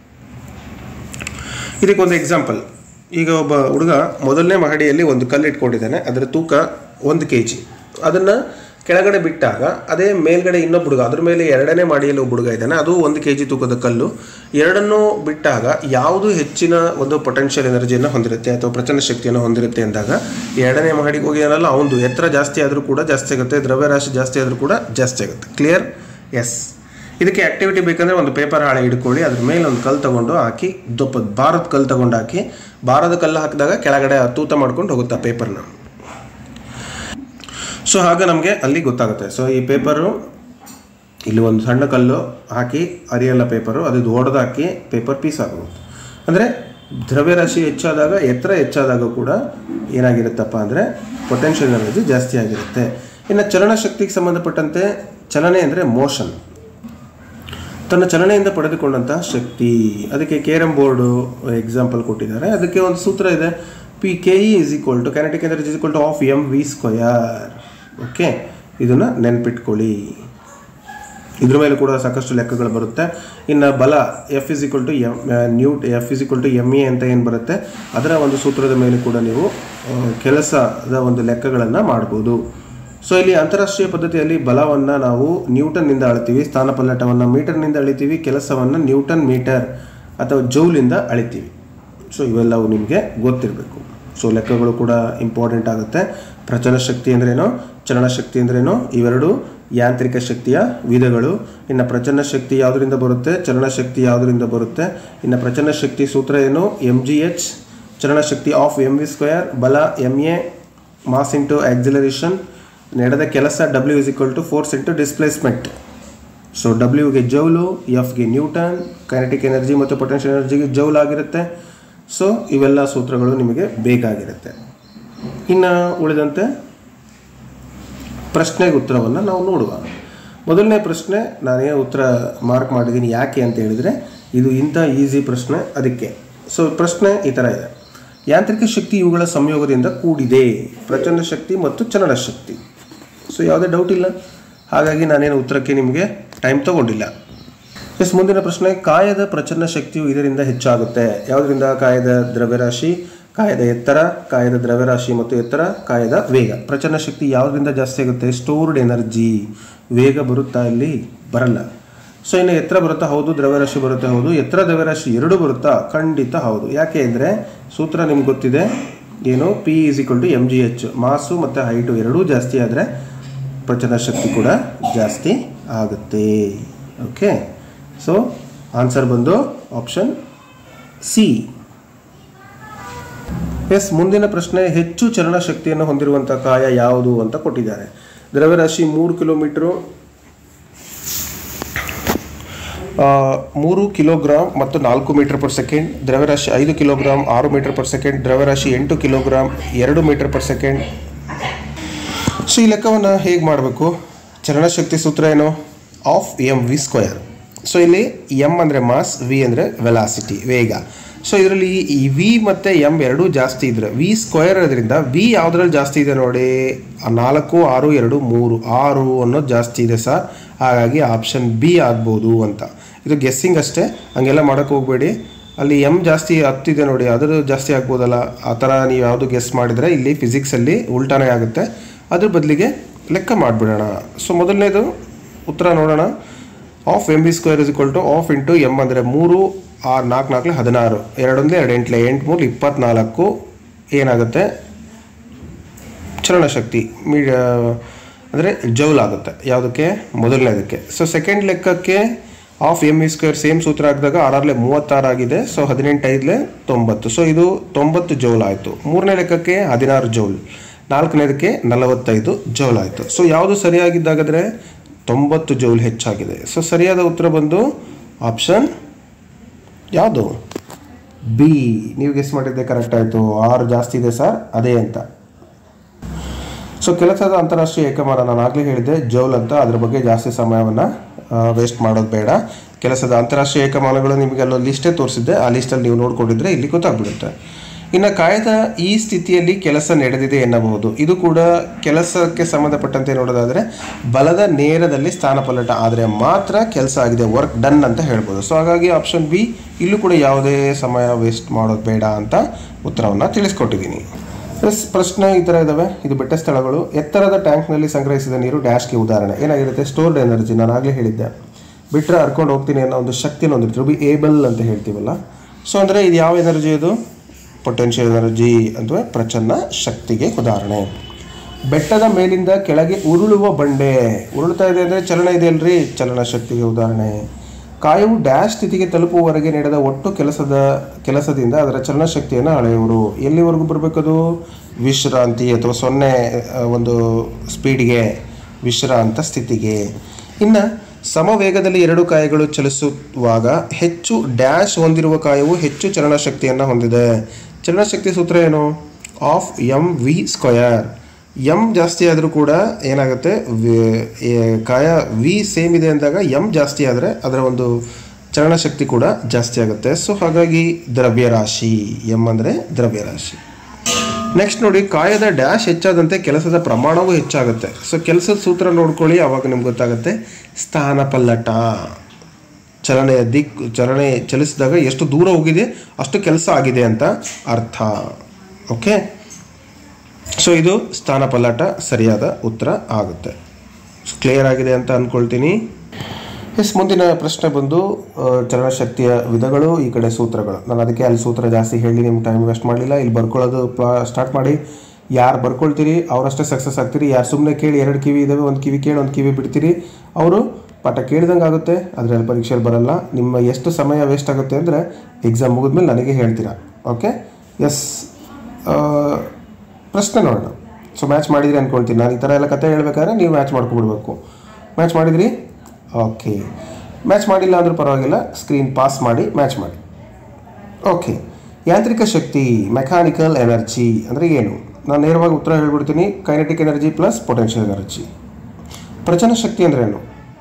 ಇದಕ್ಕೊಂದು ಎಕ್ಸಾಂಪಲ್ ಈಗ ಒಬ್ಬ ಹುಡುಗ ಮೊದಲನೇ ಮಹಡಿಯಲ್ಲಿ ಒಂದು ಕಲ್ಲು ಇಟ್ಕೊಂಡಿದ್ದಾನೆ ಅದರ ತೂಕ ಒಂದು ಕೆ ಜಿ ಅದನ್ನು ಕೆಳಗಡೆ ಬಿಟ್ಟಾಗ ಅದೇ ಮೇಲ್ಗಡೆ ಇನ್ನೊಬ್ಬ ಹುಡುಗ ಅದ್ರ ಮೇಲೆ ಎರಡನೇ ಮಾಡಿಯಲ್ಲಿ ಒಬ್ಬ ಹುಡುಗ ಇದ್ದಾನೆ ಅದು ಒಂದು ಕೆ ಜಿ ತೂಕದ ಕಲ್ಲು ಎರಡನ್ನೂ ಬಿಟ್ಟಾಗ ಯಾವುದು ಹೆಚ್ಚಿನ ಒಂದು ಪೊಟೆನ್ಷಿಯಲ್ ಎನರ್ಜಿಯನ್ನು ಹೊಂದಿರುತ್ತೆ ಅಥವಾ ಪ್ರಚಂಡ ಶಕ್ತಿಯನ್ನು ಹೊಂದಿರುತ್ತೆ ಅಂದಾಗ ಎರಡನೇ ಮಹಡಿಗೆ ಹೋಗಿದಾನಲ್ಲ ಅವನು ಎತ್ತರ ಜಾಸ್ತಿ ಆದರೂ ಕೂಡ ಜಾಸ್ತಿ ಆಗುತ್ತೆ ದ್ರವ್ಯರಾಶಿ ಜಾಸ್ತಿ ಆದರೂ ಕೂಡ ಜಾಸ್ತಿ ಆಗುತ್ತೆ ಕ್ಲಿಯರ್ ಎಸ್ ಇದಕ್ಕೆ ಆ್ಯಕ್ಟಿವಿಟಿ ಬೇಕಂದರೆ ಒಂದು ಪೇಪರ್ ಹಾಳೆ ಹಿಡ್ಕೊಳ್ಳಿ ಅದ್ರ ಮೇಲೆ ಒಂದು ಕಲ್ಲು ತಗೊಂಡು ಹಾಕಿ ದೊಪ್ಪ ಭಾರತ್ ಕಲ್ಲು ತಗೊಂಡು ಹಾಕಿ ಭಾರದ ಕಲ್ಲು ಹಾಕಿದಾಗ ಕೆಳಗಡೆ ತೂತ ಮಾಡ್ಕೊಂಡು ಹೋಗುತ್ತೆ ಆ ಪೇಪರ್ನ ಸೊ ಆಗ ನಮಗೆ ಅಲ್ಲಿ ಗೊತ್ತಾಗುತ್ತೆ ಸೊ ಈ ಪೇಪರು ಇಲ್ಲಿ ಒಂದು ಸಣ್ಣ ಕಲ್ಲು ಹಾಕಿ ಅರಿಯಲ್ಲ ಪೇಪರು ಅದು ಹೊಡೆದಾಕಿ ಪೇಪರ್ ಪೀಸ್ ಆಗುತ್ತೆ ಅಂದರೆ ದ್ರವ್ಯರಾಶಿ ಹೆಚ್ಚಾದಾಗ ಎತ್ತರ ಹೆಚ್ಚಾದಾಗ ಕೂಡ ಏನಾಗಿರುತ್ತಪ್ಪ ಅಂದರೆ ಪೊಟೆನ್ಷಿಯಲ್ ಎನರ್ಜಿ ಜಾಸ್ತಿ ಆಗಿರುತ್ತೆ ಇನ್ನು ಚಲನ ಶಕ್ತಿಗೆ ಸಂಬಂಧಪಟ್ಟಂತೆ ಚಲನೆ ಅಂದರೆ ಮೋಷನ್ ತನ್ನ ಚಲನೆಯಿಂದ ಪಡೆದುಕೊಂಡಂತಹ ಶಕ್ತಿ ಅದಕ್ಕೆ ಕೇರಮ್ ಬೋರ್ಡು ಎಕ್ಸಾಂಪಲ್ ಕೊಟ್ಟಿದ್ದಾರೆ ಅದಕ್ಕೆ ಒಂದು ಸೂತ್ರ ಇದೆ P K E is equal to kinetic energy is equal to half M V square okay ಇದನ್ನು ನೆನ್ಪಿಟ್ಕೊಳ್ಳಿ ಇದ್ರ ಮೇಲೆ ಕೂಡ ಸಾಕಷ್ಟು ಲೆಕ್ಕಗಳು ಬರುತ್ತೆ ಇನ್ನು ಬಲ F is equal to M ನ್ಯೂಟ್ F is equal to M A ಅಂತ ಏನು ಬರುತ್ತೆ ಅದರ ಒಂದು ಸೂತ್ರದ ಮೇಲೆ ಕೂಡ ನೀವು ಆ, ಕೆಲಸದ ಒಂದು ಲೆಕ್ಕಗಳನ್ನು ಮಾಡ್ಬೋದು ಸೊ ಇಲ್ಲಿ ಅಂತಾರಾಷ್ಟ್ರೀಯ ಪದ್ಧತಿಯಲ್ಲಿ ಬಲವನ್ನು ನಾವು ನ್ಯೂಟನ್ನಿಂದ ಅಳಿತೀವಿ ಸ್ಥಾನಪಲ್ಲಟವನ್ನು ಮೀಟರ್ನಿಂದ ಅಳಿತೀವಿ ಕೆಲಸವನ್ನು ನ್ಯೂಟನ್ ಮೀಟರ್ ಅಥವಾ ಜೌಲಿಂದ ಅಳಿತೀವಿ ಸೊ ಇವೆಲ್ಲವೂ ನಿಮಗೆ ಗೊತ್ತಿರಬೇಕು ಸೊ ಲೆಕ್ಕಗಳು ಕೂಡ ಇಂಪಾರ್ಟೆಂಟ್ ಆಗುತ್ತೆ ಪ್ರಚನ ಶಕ್ತಿ ಅಂದ್ರೇನು ಚಲನ ಶಕ್ತಿ ಅಂದ್ರೇನು ಇವೆರಡು ಯಾಂತ್ರಿಕ ಶಕ್ತಿಯ ವಿಧಗಳು ಇನ್ನು ಪ್ರಚನ್ನ ಶಕ್ತಿ ಯಾವುದರಿಂದ ಬರುತ್ತೆ ಚಲನ ಶಕ್ತಿ ಯಾವುದರಿಂದ ಬರುತ್ತೆ ಇನ್ನು ಪ್ರಚನ್ನ ಶಕ್ತಿ ಸೂತ್ರ ಏನು ಎಮ್ ಜಿ ಎಚ್ ಚಲನ ಶಕ್ತಿ ಆಫ್ ಎಮ್ ವಿ ಸ್ಕ್ವೇರ್ ಬಲ M A mass into acceleration ನಡೆದ ಕೆಲಸ W is equal to force into displacement so ಡಬ್ಲ್ಯೂಗೆ ಜೌಲು ಎಫ್ಗೆ ನ್ಯೂಟನ್ ಕೈನೆಟಿಕ್ ಎನರ್ಜಿ ಮತ್ತು ಪೊಟೆನ್ಷಿಯಲ್ ಎನರ್ಜಿಗೆ ಜೌಲ್ ಆಗಿರುತ್ತೆ ಸೊ ಇವೆಲ್ಲ ಸೂತ್ರಗಳು ನಿಮಗೆ ಬೇಕಾಗಿರುತ್ತೆ ಇನ್ನು ಉಳಿದಂತೆ ಪ್ರಶ್ನೆಗೆ ಉತ್ತರವನ್ನು ನಾವು ನೋಡುವ ಮೊದಲನೇ ಪ್ರಶ್ನೆ ನಾನೇ ಉತ್ತರ ಮಾರ್ಕ್ ಮಾಡಿದ್ದೀನಿ ಯಾಕೆ ಅಂತ ಹೇಳಿದರೆ ಇದು ಇಂಥ ಈಸಿ ಪ್ರಶ್ನೆ ಅದಕ್ಕೆ ಸೊ ಪ್ರಶ್ನೆ ಈ ಥರ ಇದೆ ಯಾಂತ್ರಿಕ ಶಕ್ತಿ ಇವುಗಳ ಸಂಯೋಗದಿಂದ ಕೂಡಿದೆ ಪ್ರಚಂಡ ಶಕ್ತಿ ಮತ್ತು ಚಲನ ಶಕ್ತಿ ಸೊ ಯಾವುದೇ ಡೌಟ್ ಇಲ್ಲ ಹಾಗಾಗಿ ನಾನೇನು ಉತ್ತರಕ್ಕೆ ನಿಮಗೆ ಟೈಮ್ ತಗೊಂಡಿಲ್ಲ ಎಸ್ ಮುಂದಿನ ಪ್ರಶ್ನೆ ಕಾಯದ ಪ್ರಚನ್ನ ಶಕ್ತಿಯು ಇದರಿಂದ ಹೆಚ್ಚಾಗುತ್ತೆ ಯಾವುದರಿಂದ ಕಾಯದ ದ್ರವ್ಯರಾಶಿ ಕಾಯದ ಎತ್ತರ ಕಾಯದ ದ್ರವ್ಯರಾಶಿ ಮತ್ತು ಎತ್ತರ ಕಾಯದ ವೇಗ ಪ್ರಚನ್ನ ಶಕ್ತಿ ಯಾವುದರಿಂದ ಜಾಸ್ತಿ ಆಗುತ್ತೆ ಸ್ಟೋರ್ಡ್ ಎನರ್ಜಿ ವೇಗ ಬರುತ್ತಾ ಇಲ್ಲಿ ಬರಲ್ಲ ಸೊ ಇನ್ನು ಎತ್ತರ ಬರುತ್ತಾ ಹೌದು ದ್ರವ್ಯರಾಶಿ ಬರುತ್ತೆ ಹೌದು ಎತ್ತರ ದ್ರವ್ಯರಾಶಿ ಎರಡು ಬರುತ್ತಾ ಖಂಡಿತ ಹೌದು ಯಾಕೆ ಅಂದರೆ ಸೂತ್ರ ನಿಮ್ಗೆ ಗೊತ್ತಿದೆ ಏನು P is equal to M G H mass ಮತ್ತು ಹೈಟು ಎರಡೂ ಜಾಸ್ತಿ ಆದರೆ ಪ್ರಚನ ಶಕ್ತಿ ಕೂಡ ಜಾಸ್ತಿ ಆಗುತ್ತೆ ಓಕೆ ಸೊ ಆನ್ಸರ್ ಬಂದು ಆಪ್ಷನ್ ಸಿ ಎಸ್ ಮುಂದಿನ ಪ್ರಶ್ನೆ ಹೆಚ್ಚು ಚಲನ ಶಕ್ತಿಯನ್ನು ಹೊಂದಿರುವಂಥ ಕಾಯ ಯಾವುದು ಅಂತ ಕೊಟ್ಟಿದ್ದಾರೆ ದ್ರವ್ಯರಾಶಿ ಮೂರು ಕಿಲೋಮೀಟ್ರು ಆ, ಮೂರು ಕಿಲೋಗ್ರಾಮ್ ಮತ್ತು ನಾಲ್ಕು ಮೀಟರ್ ಪರ್ ಸೆಕೆಂಡ್ ದ್ರವ್ಯರಾಶಿ ಐದು ಕಿಲೋಗ್ರಾಮ್ ಆರು ಮೀಟರ್ ಪರ್ ಸೆಕೆಂಡ್ ದ್ರವ್ಯರಾಶಿ ಎಂಟು ಕಿಲೋಗ್ರಾಮ್ ಎರಡು ಮೀಟರ್ ಪರ್ ಸೆಕೆಂಡ್ ಸೊ ಈ ಲೆಕ್ಕವನ್ನು ಹೇಗೆ ಮಾಡಬೇಕು ಚಲನಶಕ್ತಿ ಸೂತ್ರ ಏನು half M V square so ಇಲ್ಲಿ ಎಮ್ ಅಂದರೆ ಮಾಸ್ ವಿ ಅಂದರೆ ವೆಲಾಸಿಟಿ ವೇಗ ಸೊ ಇದರಲ್ಲಿ ಈ ವಿ ಮತ್ತು ಎಮ್ ಎರಡೂ ಜಾಸ್ತಿ ಇದ್ರೆ ವಿ ಸ್ಕ್ವಯರ್ ಇರೋದ್ರಿಂದ ವಿ ಯಾವುದ್ರಲ್ಲಿ ಜಾಸ್ತಿ ಇದೆ ನೋಡಿ ಆ ನಾಲ್ಕು ಆರು ಎರಡು ಮೂರು ಆರು ಅನ್ನೋದು ಜಾಸ್ತಿ ಇದೆ ಸರ್ ಹಾಗಾಗಿ ಆಪ್ಷನ್ ಬಿ ಆಗ್ಬೋದು ಅಂತ ಇದು ಗೆಸ್ಸಿಂಗ್ ಅಷ್ಟೇ ಹಂಗೆಲ್ಲ ಮಾಡೋಕ್ಕೆ ಹೋಗಬೇಡಿ ಅಲ್ಲಿ ಎಮ್ ಜಾಸ್ತಿ ಹತ್ತಿದೆ ನೋಡಿ ಅದ್ರ ಜಾಸ್ತಿ ಆಗ್ಬೋದಲ್ಲ ಆ ಥರ ನೀವು ಯಾವುದು ಗೆಸ್ ಮಾಡಿದರೆ ಇಲ್ಲಿ ಫಿಸಿಕ್ಸಲ್ಲಿ ಉಲ್ಟಾನೇ ಆಗುತ್ತೆ ಅದ್ರ ಬದಲಿಗೆ ಲೆಕ್ಕ ಮಾಡಿಬಿಡೋಣ ಸೊ ಮೊದಲನೇದು ಉತ್ತರ ನೋಡೋಣ half M B square is equal to half into M ಅಂದರೆ ಮೂರು ಆರು ನಾಲ್ಕು ನಾಲ್ಕು ಹದಿನಾರು ಎರಡೊಂದಲೇ ಎರಡು ಎಂಟ್ಲೆ ಎಂಟು ಮೂರು ಇಪ್ಪತ್ನಾಲ್ಕು ಏನಾಗುತ್ತೆ ಚಲನಶಕ್ತಿ ಮೀ ಅಂದರೆ ಜೌಲ್ ಆಗುತ್ತೆ ಯಾವುದಕ್ಕೆ ಮೊದಲನೇದಕ್ಕೆ ಸೊ ಸೆಕೆಂಡ್ ಲೆಕ್ಕಕ್ಕೆ half M E square same ಸೂತ್ರ ಹಾಕಿದಾಗ ಆರಾರ್ಲೆ ಮೂವತ್ತಾರು ಆಗಿದೆ ಸೊ ಹದಿನೆಂಟು ಐದಲೆ ತೊಂಬತ್ತು ಸೊ ಇದು ತೊಂಬತ್ತು ಜೌಲ್ ಆಯಿತು ಮೂರನೇ ಲೆಕ್ಕಕ್ಕೆ ಹದಿನಾರು ಜೌಲ್ ನಾಲ್ಕನೇದಕ್ಕೆ ನಲವತ್ತೈದು ಜೌಲ್ ಆಯಿತು ಸೊ ಯಾವುದು ಸರಿಯಾಗಿದ್ದಾಗಾದರೆ ತೊಂಬತ್ತು ಜೌಲ್ ಹೆಚ್ಚಾಗಿದೆ ಸೊ ಸರಿಯಾದ ಉತ್ತರ ಬಂದು ಆಪ್ಷನ್ ಯಾವುದು ಬಿ ನೀವು ಗೆಸ್ ಮಾಡಿದ್ದೆ ಕರೆಕ್ಟ್ ಆಯಿತು ಆರು ಜಾಸ್ತಿ ಇದೆ ಸರ್ ಅದೇ ಅಂತ ಸೊ ಕೆಲಸದ ಅಂತಾರಾಷ್ಟ್ರೀಯ ಏಕಮಾನ ನಾನು ಆಗಲೇ ಹೇಳಿದ್ದೆ ಜೌಲ್ ಅಂತ ಅದ್ರ ಬಗ್ಗೆ ಜಾಸ್ತಿ ಸಮಯವನ್ನು ವೇಸ್ಟ್ ಮಾಡೋದು ಬೇಡ ಕೆಲಸದ ಅಂತಾರಾಷ್ಟ್ರೀಯ ಏಕಮಾನಗಳು ನಿಮಗೆ ಅಲ್ಲೊಂದು ಲಿಸ್ಟೇ ತೋರಿಸಿದ್ದೆ ಆ ಲಿಸ್ಟಲ್ಲಿ ನೀವು ನೋಡ್ಕೊಂಡಿದ್ರೆ ಇಲ್ಲಿ ಗೊತ್ತಾಗ್ಬಿಡುತ್ತೆ ಇನ್ನು ಕಾಯದ ಈ ಸ್ಥಿತಿಯಲ್ಲಿ ಕೆಲಸ ನಡೆದಿದೆ ಎನ್ನಬಹುದು ಇದು ಕೂಡ ಕೆಲಸಕ್ಕೆ ಸಂಬಂಧಪಟ್ಟಂತೆ ನೋಡೋದಾದರೆ ಬಲದ ನೇರದಲ್ಲಿ ಸ್ಥಾನಪಲ್ಲಟ ಆದರೆ ಮಾತ್ರ ಕೆಲಸ ಆಗಿದೆ ವರ್ಕ್ ಡನ್ ಅಂತ ಹೇಳ್ಬೋದು ಸೊ ಹಾಗಾಗಿ ಆಪ್ಷನ್ ಬಿ ಇಲ್ಲೂ ಕೂಡ ಯಾವುದೇ ಸಮಯ ವೇಸ್ಟ್ ಮಾಡೋದು ಬೇಡ ಅಂತ ಉತ್ತರವನ್ನು ತಿಳಿಸ್ಕೊಟ್ಟಿದ್ದೀನಿ ಎಸ್ ಪ್ರಶ್ನೆ ಈ ಥರ ಇದ್ದಾವೆ ಇದು ಬೆಟ್ಟ ಸ್ಥಳಗಳು ಎತ್ತರದ ಟ್ಯಾಂಕ್ನಲ್ಲಿ ಸಂಗ್ರಹಿಸಿದ ನೀರು ಡ್ಯಾಶ್ಗೆ ಉದಾಹರಣೆ ಏನಾಗಿರುತ್ತೆ ಸ್ಟೋರ್ಡ್ ಎನರ್ಜಿ ನಾನು ಆಗಲೇ ಹೇಳಿದ್ದೆ ಬಿಟ್ಟರೆ ಹರ್ಕೊಂಡು ಹೋಗ್ತೀನಿ ಅನ್ನೋ ಒಂದು ಶಕ್ತಿನ ಹೊಂದಿರ್ತೀವಿ ಬಿ ಏಬಲ್ ಅಂತ ಹೇಳ್ತೀವಲ್ಲ ಸೊ ಅಂದರೆ ಇದು ಯಾವ ಎನರ್ಜಿ ಇದು ಪೊಟೆನ್ಷಿಯಲ್ ಎನರ್ಜಿ ಅಥವಾ ಪ್ರಚನ್ನ ಶಕ್ತಿಗೆ ಉದಾಹರಣೆ ಬೆಟ್ಟದ ಮೇಲಿಂದ ಕೆಳಗೆ ಉರುಳುವ ಬಂಡೆ ಉರುಳ್ತಾ ಇದೆ ಅಂದರೆ ಚಲನ ಇದೆ ಅಲ್ರಿ ಚಲನ ಶಕ್ತಿಗೆ ಉದಾಹರಣೆ ಕಾಯವು ಡ್ಯಾಶ್ ಸ್ಥಿತಿಗೆ ತಲುಪುವವರೆಗೆ ನಡೆದ ಒಟ್ಟು ಕೆಲಸದ ಕೆಲಸದಿಂದ ಅದರ ಚಲನಶಕ್ತಿಯನ್ನು ಅಳೆಯುವರು ಎಲ್ಲಿವರೆಗೂ ಬರಬೇಕದು ವಿಶ್ರಾಂತಿ ಅಥವಾ ಸೊನ್ನೆ ಆ, ಒಂದು ಸ್ಪೀಡ್ಗೆ ವಿಶ್ರಾಂತ ಸ್ಥಿತಿಗೆ ಇನ್ನು ಸಮವೇಗದಲ್ಲಿ ಎರಡು ಕಾಯಗಳು ಚಲಿಸುವಾಗ ಹೆಚ್ಚು ಡ್ಯಾಶ್ ಹೊಂದಿರುವ ಕಾಯವು ಹೆಚ್ಚು ಚಲನಶಕ್ತಿಯನ್ನು ಹೊಂದಿದೆ ಚಲನಶಕ್ತಿ ಸೂತ್ರ ಏನು half M V square M ಜಾಸ್ತಿ ಆದರೂ ಕೂಡ ಏನಾಗುತ್ತೆ ವಿ- ಏ- ಕಾಯ ವಿ ಸೇಮ್ ಇದೆ ಅಂದಾಗ ಎಮ್ ಜಾಸ್ತಿ ಆದರೆ ಅದರ ಒಂದು ಚಲನಶಕ್ತಿ ಕೂಡ ಜಾಸ್ತಿ ಆಗುತ್ತೆ ಸೊ ಹಾಗಾಗಿ ದ್ರವ್ಯರಾಶಿ ಎಮ್ ಅಂದರೆ ದ್ರವ್ಯರಾಶಿ ನೆಕ್ಸ್ಟ್ ನೋಡಿ ಕಾಯದ ಡ್ಯಾಶ್ ಹೆಚ್ಚಾದಂತೆ ಕೆಲಸದ ಪ್ರಮಾಣವೂ ಹೆಚ್ಚಾಗುತ್ತೆ ಸೊ ಕೆಲಸದ ಸೂತ್ರ ನೋಡ್ಕೊಳ್ಳಿ ಆವಾಗ ನಿಮ್ಗೆ ಗೊತ್ತಾಗುತ್ತೆ ಸ್ಥಾನ ಪಲ್ಲಟ ಚಲನೆಯ ದಿಕ್ಕು ಚಲನೆ ಚಲಿಸಿದಾಗ ಎಷ್ಟು ದೂರ ಹೋಗಿದೆ ಅಷ್ಟು ಕೆಲಸ ಆಗಿದೆ ಅಂತ ಅರ್ಥ ಓಕೆ ಸೊ ಇದು ಸ್ಥಾನ ಪಲ್ಲಟ ಸರಿಯಾದ ಉತ್ತರ ಆಗುತ್ತೆ ಕ್ಲಿಯರ್ ಆಗಿದೆ ಅಂತ ಅಂದ್ಕೊಳ್ತೀನಿ ಎಸ್ ಮುಂದಿನ ಪ್ರಶ್ನೆ ಬಂದು ಆ, ಚಲನಶಕ್ತಿಯ ವಿಧಗಳು ಈ ಕಡೆ ಸೂತ್ರಗಳು ನಾನು ಅದಕ್ಕೆ ಅಲ್ಲಿ ಸೂತ್ರ ಜಾಸ್ತಿ ಹೇಳಿ ನಿಮ್ಗೆ ಟೈಮ್ ವೇಸ್ಟ್ ಮಾಡಲಿಲ್ಲ ಇಲ್ಲಿ ಬರ್ಕೊಳ್ಳೋದು ಸ್ಟಾರ್ಟ್ ಮಾಡಿ ಯಾರು ಬರ್ಕೊಳ್ತೀರಿ ಅವರಷ್ಟೇ ಸಕ್ಸಸ್ ಆಗ್ತೀರಿ ಯಾರು ಸುಮ್ಮನೆ ಕೇಳಿ ಎರಡು ಕಿವಿ ಇದ್ದಾವೆ ಒಂದು ಕಿವಿ ಕೇಳಿ ಒಂದು ಕಿವಿ ಬಿಡ್ತೀರಿ ಅವರು ಪಾಠ ಕೇಳಿದಂಗೆ ಆಗುತ್ತೆ ಅದರಲ್ಲಿ ಪರೀಕ್ಷೆಯಲ್ಲಿ ಬರಲ್ಲ ನಿಮ್ಮ ಎಷ್ಟು ಸಮಯ ವೇಸ್ಟ್ ಆಗುತ್ತೆ ಅಂದರೆ ಎಕ್ಸಾಮ್ ಮುಗಿದ್ಮೇಲೆ ನನಗೆ ಹೇಳ್ತೀರಾ ಓಕೆ ಎಸ್ ಪ್ರಶ್ನೆ ನೋಡೋಣ ಸೊ ಮ್ಯಾಚ್ ಮಾಡಿದ್ರಿ ಅಂದ್ಕೊಳ್ತೀನಿ ನಾನು ಈ ಥರ ಎಲ್ಲ ಕತೆ ಹೇಳ್ಬೇಕಾದ್ರೆ ನೀವು ಮ್ಯಾಚ್ ಮಾಡ್ಕೊಬಿಡ್ಬೇಕು ಮ್ಯಾಚ್ ಮಾಡಿದ್ರಿ ಓಕೆ ಮ್ಯಾಚ್ ಮಾಡಿಲ್ಲ ಅಂದ್ರೂ ಪರವಾಗಿಲ್ಲ ಸ್ಕ್ರೀನ್ ಪಾಸ್ ಮಾಡಿ ಮ್ಯಾಚ್ ಮಾಡಿ ಓಕೆ ಯಾಂತ್ರಿಕ ಶಕ್ತಿ ಮೆಕ್ಯಾನಿಕಲ್ ಎನರ್ಜಿ ಅಂದರೆ ಏನು ನಾನು ನೇರವಾಗಿ ಉತ್ತರ ಹೇಳ್ಬಿಡ್ತೀನಿ kinetic energy plus potential energy ಪ್ರಚನ ಶಕ್ತಿ ಅಂದರೆ ಏನು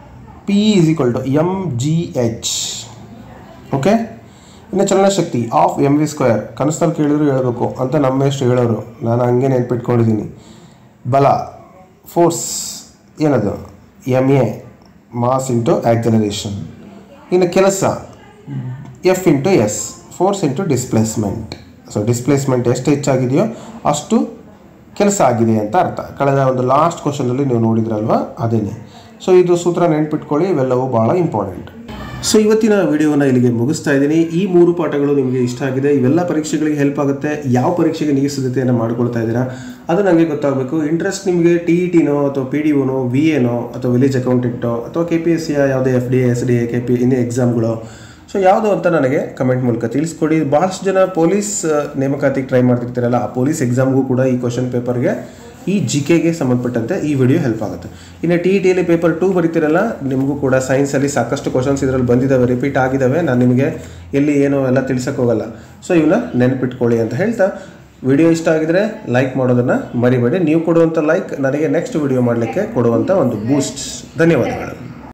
P is equal to M G H okay ಇನ್ನು ಚಲನಶಕ್ತಿ ಆಫ್ ಎಮ್ ವಿ ಸ್ಕ್ವೇರ್ ಕನಸಲ್ಲಿ ಕೇಳಿದ್ರು ಹೇಳಬೇಕು ಅಂತ ನಮ್ಮೆಷ್ಟು ಹೇಳೋರು ನಾನು ಹಂಗೆ ನೆನ್ಪಿಟ್ಕೊಂಡಿದ್ದೀನಿ ಬಲ ಫೋರ್ಸ್ ಏನದು M A mass into acceleration ಇನ್ನು ಕೆಲಸ F into S force into displacement so displacement ಎಷ್ಟು ಹೆಚ್ಚಾಗಿದೆಯೋ ಅಷ್ಟು ಕೆಲಸ ಆಗಿದೆ ಅಂತ ಅರ್ಥ ಕಳೆದ ಒಂದು ಲಾಸ್ಟ್ ಕ್ವಶನಲ್ಲಿ ನೀವು ನೋಡಿದ್ರಲ್ವಾ ಅದೇನೆ ಸೊ ಇದು ಸೂತ್ರ ನೆನ್ಪಿಟ್ಕೊಳ್ಳಿ ಇವೆಲ್ಲವೂ ಭಾಳ ಇಂಪಾರ್ಟೆಂಟ್ ಸೊ ಇವತ್ತಿನ ವಿಡಿಯೋನ ಇಲ್ಲಿಗೆ ಮುಗಿಸ್ತಾ ಇದ್ದೀನಿ ಈ ಮೂರು ಪಾಠಗಳು ನಿಮಗೆ ಇಷ್ಟ ಆಗಿದೆ ಇವೆಲ್ಲ ಪರೀಕ್ಷೆಗಳಿಗೆ ಹೆಲ್ಪ್ ಆಗುತ್ತೆ ಯಾವ ಪರೀಕ್ಷೆಗೆ ನೀವು ಸಿದ್ಧತೆಯನ್ನು ಮಾಡ್ಕೊಳ್ತಾ ಇದ್ದೀರಾ ಅದು ನನಗೆ ಗೊತ್ತಾಗಬೇಕು ಇಂಟ್ರೆಸ್ಟ್ ನಿಮಗೆ ಟಿ ಇ ಟಿನೋ ಅಥವಾ ಪಿ ಡಿ ಒನೋ ವಿ ಎನೋ ಅಥವಾ ವಿಲೇಜ್ ಅಕೌಂಟೆಂಟೋ ಅಥವಾ ಕೆ ಪಿ ಎಸ್ ಸಿಯ ಯಾವುದೇ F D S D A K P ಇನ್ನೇ ಎಕ್ಸಾಮ್ಗಳು ಸೊ ಯಾವುದು ಅಂತ ನನಗೆ ಕಮೆಂಟ್ ಮೂಲಕ ತಿಳಿಸ್ಕೊಡಿ ಭಾಳಷ್ಟು ಜನ ಪೊಲೀಸ್ ನೇಮಕಾತಿಗೆ ಟ್ರೈ ಮಾಡ್ತಿರ್ತೀರಲ್ಲ ಆ ಪೊಲೀಸ್ ಎಕ್ಸಾಮ್ಗೂ ಕೂಡ ಈ ಕ್ವಶನ್ ಪೇಪರ್ಗೆ ಈ ಜಿ ಕೆಗೆ ಸಂಬಂಧಪಟ್ಟಂತೆ ಈ ವಿಡಿಯೋ ಹೆಲ್ಪ್ ಆಗುತ್ತೆ ಇನ್ನು ಟಿ ಇ ಟಿಯಲ್ಲಿ ಪೇಪರ್ ಟೂ ಬರೀತಿರಲ್ಲ ನಿಮಗೂ ಕೂಡ ಸೈನ್ಸಲ್ಲಿ ಸಾಕಷ್ಟು ಕ್ವಶನ್ಸ್ ಇದರಲ್ಲಿ ಬಂದಿದ್ದಾವೆ ರಿಪೀಟ್ ಆಗಿದ್ದಾವೆ ನಾನು ನಿಮಗೆ ಎಲ್ಲಿ ಏನೋ ಎಲ್ಲ ತಿಳ್ಸಕ್ಕೆ ಹೋಗಲ್ಲ ಸೊ ಇವನ್ನ ನೆನ್ಪಿಟ್ಕೊಳ್ಳಿ ಅಂತ ಹೇಳ್ತಾ ವಿಡಿಯೋ ಇಷ್ಟ ಆಗಿದ್ರೆ ಲೈಕ್ ಮಾಡೋದನ್ನು ಮರಿಬೇಡಿ ನೀವು ಕೊಡುವಂಥ ಲೈಕ್ ನನಗೆ ನೆಕ್ಸ್ಟ್ ವಿಡಿಯೋ ಮಾಡಲಿಕ್ಕೆ ಕೊಡುವಂಥ ಒಂದು ಬೂಸ್ಟ್ ಧನ್ಯವಾದಗಳು